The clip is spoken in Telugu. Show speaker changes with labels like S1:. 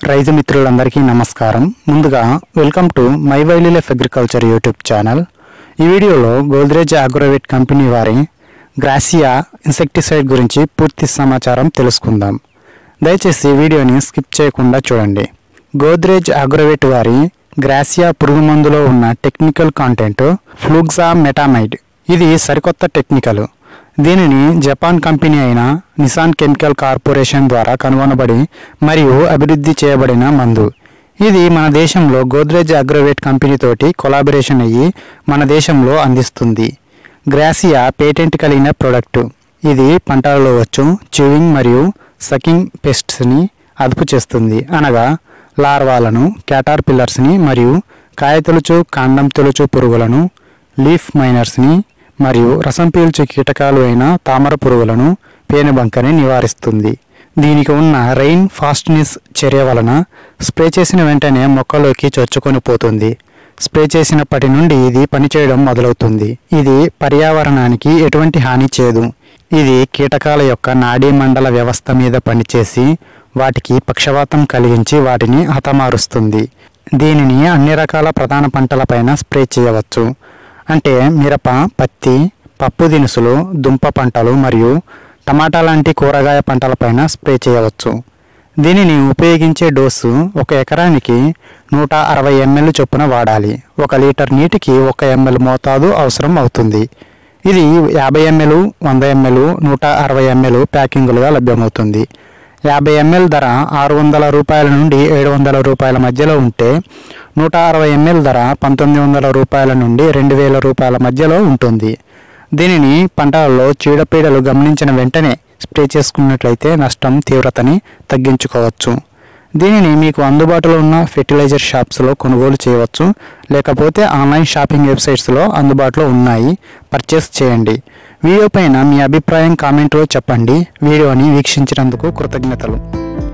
S1: రైతు మిత్రులందరికీ నమస్కారం ముందుగా welcome to my Wiley life agriculture YouTube channel ఈ వీడియోలో గోద్రేజ్ అగ్రోవేట్ కంపెనీ వారి గ్రాసియా ఇన్సెక్టిసైడ్ గురించి పూర్తి సమాచారం తెలుసుకుందాం దయచేసి వీడియోని స్కిప్ చేయకుండా చూడండి గోద్రేజ్ అగ్రోవేట్ వారి గ్రాసియా పురుగు మందులో ఉన్న టెక్నికల్ కాంటెంట్ ఫ్లూగ్జా మెటామైడ్ ఇది సరికొత్త టెక్నికల్ దీనిని జపాన్ కంపెనీ అయిన నిసాన్ కెమికల్ కార్పొరేషన్ ద్వారా కనుగొనబడి మరియు అభివృద్ధి చేయబడిన మందు ఇది మన దేశంలో గోద్రేజ్ అగ్రోవేట్ కంపెనీతోటి కొలాబరేషన్ అయ్యి మన దేశంలో అందిస్తుంది గ్రాసియా పేటెంట్ కలిగిన ప్రోడక్ట్ ఇది పంటలలో వచ్చు చివింగ్ మరియు సకింగ్ పెస్ట్స్ని అదుపు చేస్తుంది అనగా లార్వాలను క్యాటార్ పిల్లర్స్ని మరియు కాయ తొలుచు కాండం తొలుచు పురుగులను లీఫ్ మైనర్స్ని మరియు రసం పీల్చే కీటకాలు అయిన తామర పురుగులను పేనుబంకని నివారిస్తుంది దీనికి ఉన్న రెయిన్ ఫాస్ట్నెస్ చర్య వలన స్ప్రే చేసిన వెంటనే మొక్కలోకి చొచ్చుకొని పోతుంది స్ప్రే చేసినప్పటి నుండి ఇది పనిచేయడం మొదలవుతుంది ఇది పర్యావరణానికి ఎటువంటి హాని చేయదు ఇది కీటకాల యొక్క నాడీ మండల వ్యవస్థ మీద పనిచేసి వాటికి పక్షవాతం కలిగించి వాటిని హతమారుస్తుంది దీనిని అన్ని రకాల ప్రధాన పంటలపైన స్ప్రే చేయవచ్చు అంటే మిరప పత్తి పప్పు దినుసులు దుంప పంటలు మరియు టమాటా లాంటి కూరగాయ పంటలపైన స్ప్రే చేయవచ్చు దీనిని ఉపయోగించే డోసు ఒక ఎకరానికి నూట అరవై ఎంఎల్ చొప్పున వాడాలి ఒక లీటర్ నీటికి ఒక ఎంఎల్ మోతాదు అవసరం అవుతుంది ఇది యాభై ఎంఎల్ వంద ఎంఎల్ నూట అరవై ఎంఎల్ ప్యాకింగులుగా లభ్యమవుతుంది యాభై ఎంఎల్ ధర ఆరు వందల రూపాయల నుండి ఏడు వందల రూపాయల మధ్యలో ఉంటే నూట అరవై ఎంఎల్ ధర పంతొమ్మిది వందల రూపాయల నుండి రెండు వేల రూపాయల మధ్యలో ఉంటుంది దీనిని పంటలలో చీడపీడలు గమనించిన వెంటనే స్ప్రే చేసుకున్నట్లయితే నష్టం తీవ్రతని తగ్గించుకోవచ్చు దీనిని మీకు అందుబాటులో ఉన్న ఫెర్టిలైజర్ షాప్స్లో కొనుగోలు చేయవచ్చు లేకపోతే ఆన్లైన్ షాపింగ్ వెబ్సైట్స్లో అందుబాటులో ఉన్నాయి పర్చేస్ చేయండి వీడియో పైన మీ అభిప్రాయం కామెంట్లో చెప్పండి వీడియోని వీక్షించినందుకు కృతజ్ఞతలు